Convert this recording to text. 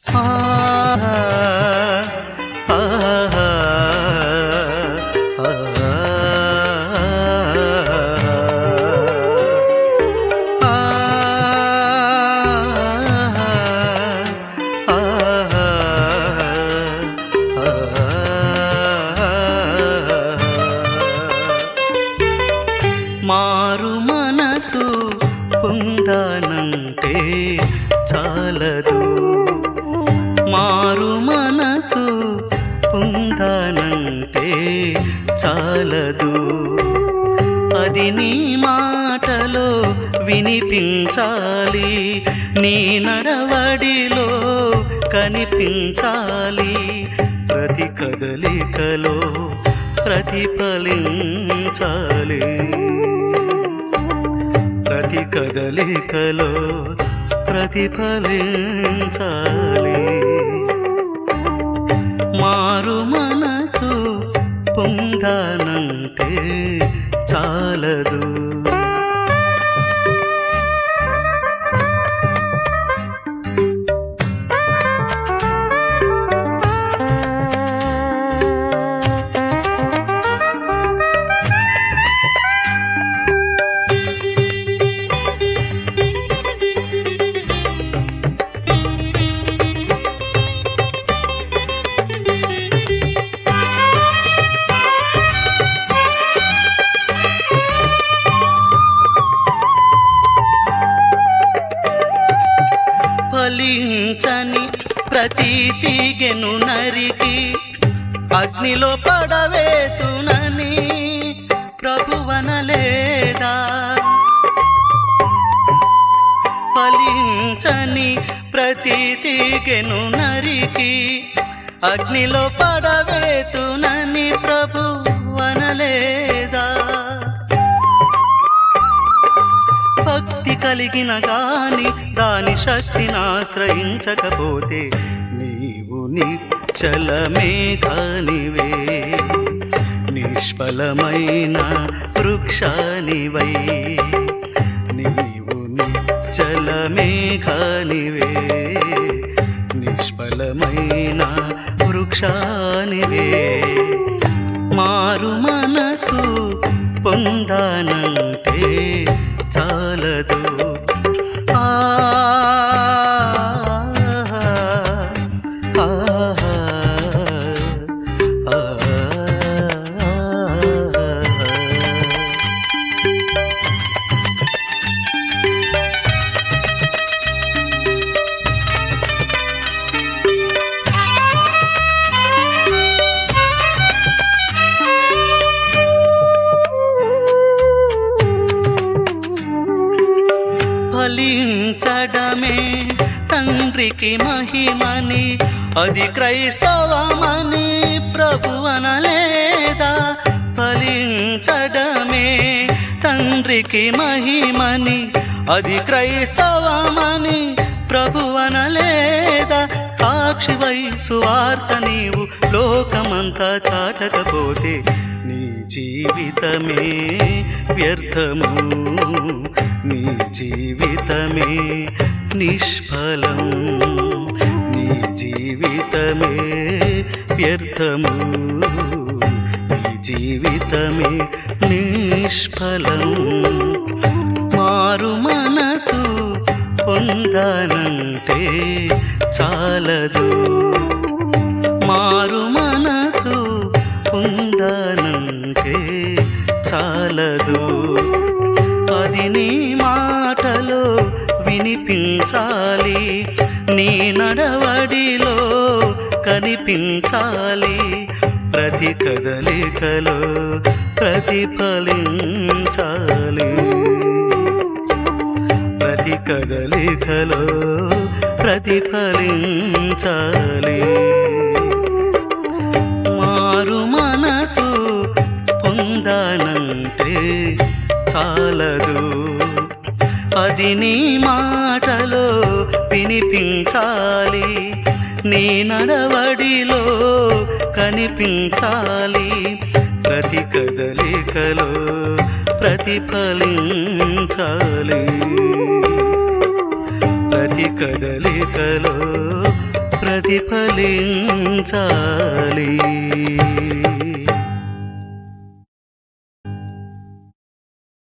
ఆ ఆ మారు మనసు పొందానంటే చాలదు మారు మనసు పొందానంటే చాలదు అది నీ మాటలో వినిపించాలి నీ నడవడిలో కనిపించాలి ప్రతి కదలికలో ప్రతిఫలించాలి ప్రతి కదలికలో ప్రతిఫలించాలి మారు మనసు పొందానంటే చాలదు ఫలించని ప్రతి తీగెను నరికి అగ్నిలో పడవేతునని ప్రభువనలేదా ఫలించని ప్రతి తీగెను నరికి అగ్నిలో పడవేతునని ప్రభువనలేదా భక్తి కలిగిన గాని దాని శక్తిని ఆశ్రయించకపోతే నీవు నిచ్చలమే కానివే నిష్ఫలమైన వృక్షానివై నీవు నిచ్చలమే కానివే నిష్ఫలమైన వృక్షానివే మారు మనసు పొందానంటే చాలదు ఆ ఆ, ఆ, ఆ. ఫలించడమే తండ్రికి మహిమని అది క్రైస్తవమని ప్రభు అనలేదా ఫలించడమే తండ్రికి మహిమని అది క్రైస్తవమని ప్రభు అనలేదా సాక్షివై సువార్త నీవు లోకమంతా చాటకపోతే నీ జీవితమే వ్యర్థము నీ జీవితమే నిష్ఫలం నీ జీవితమే వ్యర్థము నీ జీవితమే నిష్ఫలం మారు మనసు పొందానంటే చాలదు మారు మనసు పొందానంటే చాలదు అది నీ మాటలో వినిపించాలి నీ నడవడిలో కనిపించాలి ప్రతి కదలికలో ప్రతిఫలించాలి ప్రతి కదలికలో ప్రతిఫలించాలి మారు మనసు పొందానంటే చాలదు అది నీ మాటలో వినిపించాలి నీ నడవడిలో కనిపించాలి ప్రతి కదలికలో ప్రతిఫలించాలి ప్రతి కదలికలో ప్రతిఫలించాలి